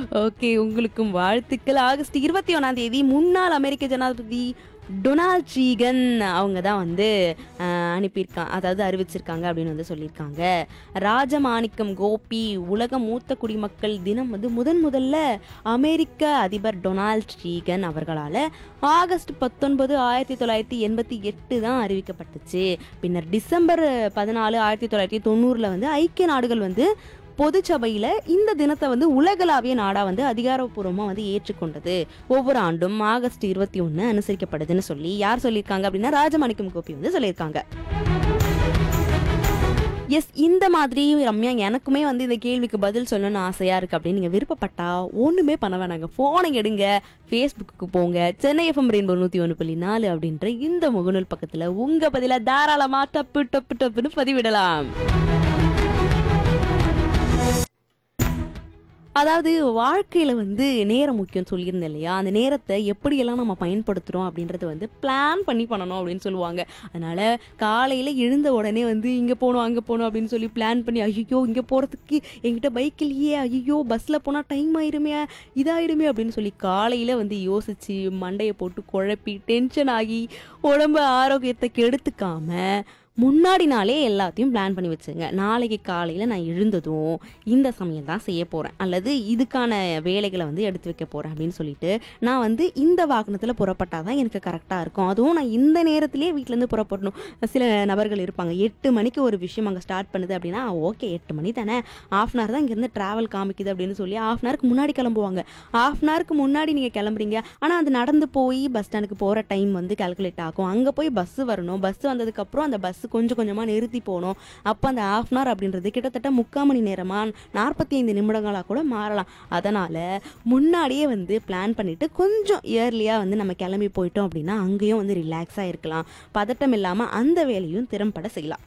okay உங்களுக்கும் வாழ்த்துக்கள் August இருபத்தி ஒன்றாம் தேதி முன்னாள் அமெரிக்க ஜனாதிபதி டொனால்ட் ரீகன் அவங்க தான் வந்து அஹ், அனுப்பியிருக்காங்க அதாவது அறிவிச்சிருக்காங்க அப்படின்னு வந்து சொல்லியிருக்காங்க ராஜமாணிக்கம் கோபி உலக மூத்த குடிமக்கள் தினம் வந்து முதன் முதல்ல அமெரிக்க அதிபர் டொனால்ட் ரீகன் அவர்களால் ஆகஸ்ட் பத்தொன்பது ஆயிரத்தி தொள்ளாயிரத்தி எண்பத்தி எட்டு தான் அறிவிக்கப்பட்டுச்சு பின்னர் டிசம்பர் பதினாலு ஆயிரத்தி தொள்ளாயிரத்தி தொண்ணூறில் வந்து ஐக்கிய நாடுகள் வந்து பொதுச்சபையில் இந்த தினத்தை வந்து உலகளாவிய நாடாக வந்து அதிகாரப்பூர்வமாக வந்து ஏற்றுக்கொண்டது ஒவ்வொரு ஆண்டும் ஆகஸ்ட் இருபத்தி ஒன்று அனுசரிக்கப்படுதுன்னு சொல்லி யார் சொல்லியிருக்காங்க அப்படின்னா ராஜமாணிக்கம் கோபி வந்து சொல்லியிருக்காங்க எஸ் இந்த மாதிரி ரம்யா எனக்குமே வந்து இந்த கேள்விக்கு பதில் சொல்லணும்னு ஆசையாக இருக்குது அப்படின்னு நீங்கள் விருப்பப்பட்டா ஒன்றுமே பண்ண வேணாங்க ஃபோனை எடுங்க ஃபேஸ்புக்கு போங்க சென்னை எஃப்எம் ரெயின்போ நூற்றி ஒன்று புள்ளி நாலு அப்படின்ற இந்த முகநூல் பக்கத்தில் உங்கள் பதிலாக தாராளமாக டப்பு டப்பு டப்புன்னு பதிவிடலாம் அதாவது வாழ்க்கையில் வந்து நேரம் முக்கியம் சொல்லியிருந்தேன் இல்லையா அந்த நேரத்தை எப்படியெல்லாம் நம்ம பயன்படுத்துகிறோம் அப்படின்றத வந்து பிளான் பண்ணி பண்ணணும் அப்படின்னு சொல்லுவாங்க அதனால் காலையில் எழுந்த உடனே வந்து இங்கே போகணும் அங்கே போகணும் அப்படின்னு சொல்லி பிளான் பண்ணி ஐயோ இங்கே போகிறதுக்கு என்கிட்ட பைக் இல்லையே ஐயோ பஸ்ஸில் போனால் டைம் ஆயிருமே இதாயிடுமே அப்படின்னு சொல்லி காலையில் வந்து யோசித்து மண்டையை போட்டு குழப்பி டென்ஷன் ஆகி உடம்பு ஆரோக்கியத்தை கெடுத்துக்காம முன்னாடி நாளே எல்லாத்தையும் பிளான் பண்ணி வச்சுங்க நாளைக்கு காலையில் நான் எழுந்ததும் இந்த சமயம் தான் செய்ய போகிறேன் அல்லது இதுக்கான வேலைகளை வந்து எடுத்து வைக்க போகிறேன் அப்படின்னு சொல்லிட்டு நான் வந்து இந்த வாகனத்தில் புறப்பட்டால் தான் எனக்கு கரெக்டாக இருக்கும் அதுவும் நான் இந்த நேரத்திலேயே வீட்டிலேருந்து புறப்படணும் சில நபர்கள் இருப்பாங்க எட்டு மணிக்கு ஒரு விஷயம் அங்கே ஸ்டார்ட் பண்ணுது அப்படின்னா ஓகே எட்டு மணி தானே ஆஃப் அன் ஹவர் தான் இங்கேருந்து ட்ராவல் காமிக்குது அப்படின்னு சொல்லி ஆஃப் அன் ஹவருக்கு முன்னாடி கிளம்புவாங்க ஆஃப் அன் ஹவருக்கு முன்னாடி நீங்கள் கிளம்புறீங்க ஆனால் அது நடந்து போய் பஸ் ஸ்டாண்டுக்கு போகிற டைம் வந்து கால்குலேட் ஆகும் அங்கே போய் பஸ்ஸு வரணும் பஸ் வந்ததுக்கப்புறம் அந்த பஸ்ஸு கொஞ்சம் கொஞ்சமாக நிறுத்தி போகணும் அப்போ அந்த ஆஃப் அன் ஹவர் அப்படின்றது கிட்டத்தட்ட முக்கால் மணி நேரமாக நாற்பத்தி ஐந்து நிமிடங்களாக கூட மாறலாம் அதனால் முன்னாடியே வந்து பிளான் பண்ணிவிட்டு கொஞ்சம் இயர்லியாக வந்து நம்ம கிளம்பி போயிட்டோம் அப்படின்னா அங்கேயும் வந்து ரிலாக்ஸாக இருக்கலாம் பதட்டம் இல்லாமல் அந்த வேலையும் திறம்பட செய்யலாம்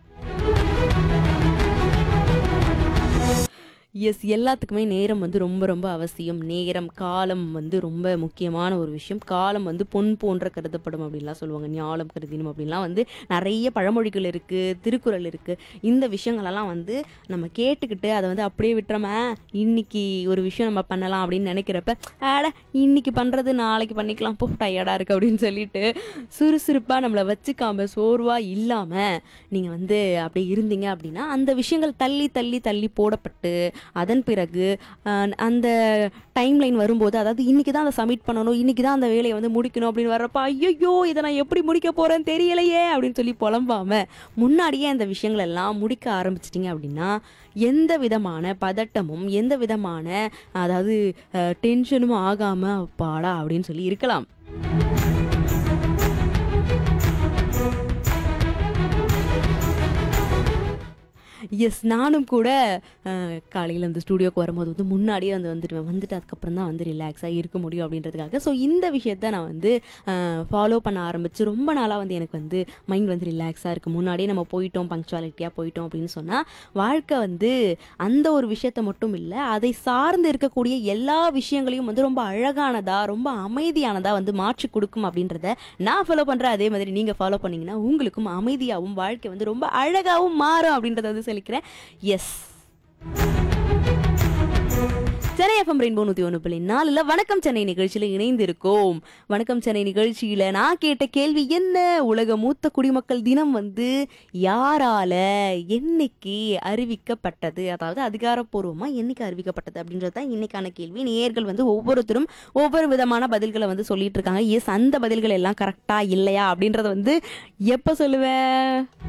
எஸ் எல்லாத்துக்குமே நேரம் வந்து ரொம்ப ரொம்ப அவசியம் நேரம் காலம் வந்து ரொம்ப முக்கியமான ஒரு விஷயம் காலம் வந்து பொன் போன்ற கருதப்படும் அப்படின்லாம் சொல்லுவாங்க ஞாலம் கருதினும் அப்படின்லாம் வந்து நிறைய பழமொழிகள் இருக்குது திருக்குறள் இருக்குது இந்த விஷயங்களெல்லாம் வந்து நம்ம கேட்டுக்கிட்டு அதை வந்து அப்படியே விட்டுறோம இன்னைக்கு ஒரு விஷயம் நம்ம பண்ணலாம் அப்படின்னு நினைக்கிறப்ப ஆட இன்னைக்கு பண்ணுறது நாளைக்கு பண்ணிக்கலாம் போ டயர்டாக இருக்குது அப்படின்னு சொல்லிட்டு சுறுசுறுப்பாக நம்மளை வச்சுக்காம சோர்வாக இல்லாமல் நீங்கள் வந்து அப்படியே இருந்தீங்க அப்படின்னா அந்த விஷயங்கள் தள்ளி தள்ளி தள்ளி போடப்பட்டு அதன் பிறகு அஹ், அந்த டைம் லைன் வரும்போது அதாவது இன்னைக்கு தான் அதை சப்மிட் பண்ணணும் இன்னைக்கு தான் அந்த வேலையை வந்து முடிக்கணும் அப்படின்னு வர்றப்ப ஐயோ இதை நான் எப்படி முடிக்க போகிறேன்னு தெரியலையே அப்படின்னு சொல்லி புலம்பாம முன்னாடியே அந்த விஷயங்கள் எல்லாம் முடிக்க ஆரம்பிச்சிட்டிங்க அப்படின்னா எந்த விதமான பதட்டமும் எந்த விதமான அதாவது டென்ஷனும் ஆகாமல் பாடா அப்படின்னு சொல்லி இருக்கலாம் எஸ் நானும் கூட காலையில் இந்த ஸ்டூடியோக்கு வரும்போது வந்து முன்னாடியே வந்து வந்துடுவேன் வந்துட்டு அதுக்கப்புறம் தான் வந்து ரிலாக்ஸாக இருக்க முடியும் அப்படின்றதுக்காக ஸோ இந்த விஷயத்த நான் வந்து ஃபாலோ பண்ண ஆரம்பித்து ரொம்ப நாளாக வந்து எனக்கு வந்து மைண்ட் வந்து ரிலாக்ஸாக இருக்குது முன்னாடியே நம்ம போயிட்டோம் பங்க்சுவாலிட்டியாக போயிட்டோம் அப்படின்னு சொன்னால் வாழ்க்கை வந்து அந்த ஒரு விஷயத்த மட்டும் இல்லை அதை சார்ந்து இருக்கக்கூடிய எல்லா விஷயங்களையும் வந்து ரொம்ப அழகானதாக ரொம்ப அமைதியானதாக வந்து மாற்றி கொடுக்கும் அப்படின்றத நான் ஃபாலோ பண்ணுறேன் அதே மாதிரி நீங்கள் ஃபாலோ பண்ணீங்கன்னா உங்களுக்கும் அமைதியாகவும் வாழ்க்கை வந்து ரொம்ப அழகாகவும் மாறும் அப்படின்றத வந்து சொல்லிக்கிறேன் எஸ் சென்னை எஃப்எம் ரெயின்போ நூற்றி ஒன்று புள்ளி நாலில் வணக்கம் சென்னை நிகழ்ச்சியில் இணைந்திருக்கோம் வணக்கம் சென்னை நிகழ்ச்சியில் நான் கேட்ட கேள்வி என்ன உலக மூத்த குடிமக்கள் தினம் வந்து யாரால என்னைக்கு அறிவிக்கப்பட்டது அதாவது அதிகாரப்பூர்வமாக என்னைக்கு அறிவிக்கப்பட்டது அப்படின்றது தான் இன்னைக்கான கேள்வி நேயர்கள் வந்து ஒவ்வொருத்தரும் ஒவ்வொரு விதமான பதில்களை வந்து சொல்லிட்டு இருக்காங்க எஸ் அந்த பதில்கள் எல்லாம் கரெக்டா இல்லையா அப்படின்றத வந்து எப்போ சொல்லுவேன்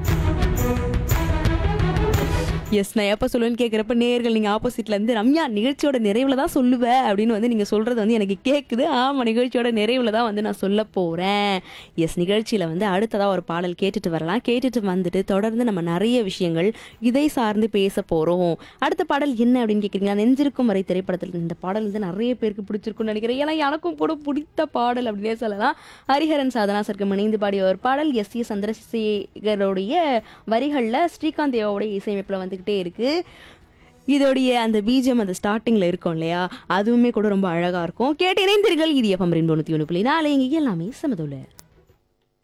எஸ் நான் எப்போ சொல்லுவேன்னு கேட்குறப்ப நேர்கள் நீங்கள் ஆப்போசிட்லேருந்து ரம்யா நிகழ்ச்சியோட நிறைவில் தான் சொல்லுவேன் அப்படின்னு வந்து நீங்கள் சொல்கிறது வந்து எனக்கு கேட்குது ஆமாம் நிகழ்ச்சியோட நிறைவில் தான் வந்து நான் சொல்ல போகிறேன் எஸ் நிகழ்ச்சியில் வந்து அடுத்ததாக ஒரு பாடல் கேட்டுட்டு வரலாம் கேட்டுட்டு வந்துட்டு தொடர்ந்து நம்ம நிறைய விஷயங்கள் இதை சார்ந்து பேச போகிறோம் அடுத்த பாடல் என்ன அப்படின்னு கேட்குறீங்களா நெஞ்சிருக்கும் வரை திரைப்படத்தில் இந்த பாடல் வந்து நிறைய பேருக்கு பிடிச்சிருக்கும்னு நினைக்கிறேன் ஏன்னா எனக்கும் கூட பிடித்த பாடல் அப்படின்னே சொல்லலாம் ஹரிஹரன் சாதனா சர்க்கம் இணைந்து பாடிய ஒரு பாடல் எஸ் ஏ சந்திரசேகருடைய வரிகளில் ஸ்ரீகாந்த் தேவாவுடைய இசையமைப்பில் வந்துக்கிட்டே இருக்கு இதோடைய அந்த பீஜம் அந்த ஸ்டார்டிங்கில் இருக்கும் இல்லையா அதுவுமே கூட ரொம்ப அழகாக இருக்கும் கேட்டு இணைந்தீர்கள் இது எஃப்எம் ரெண்டு ஒன்று புள்ளி நாலு இங்கே எல்லாமே சமதுள்ள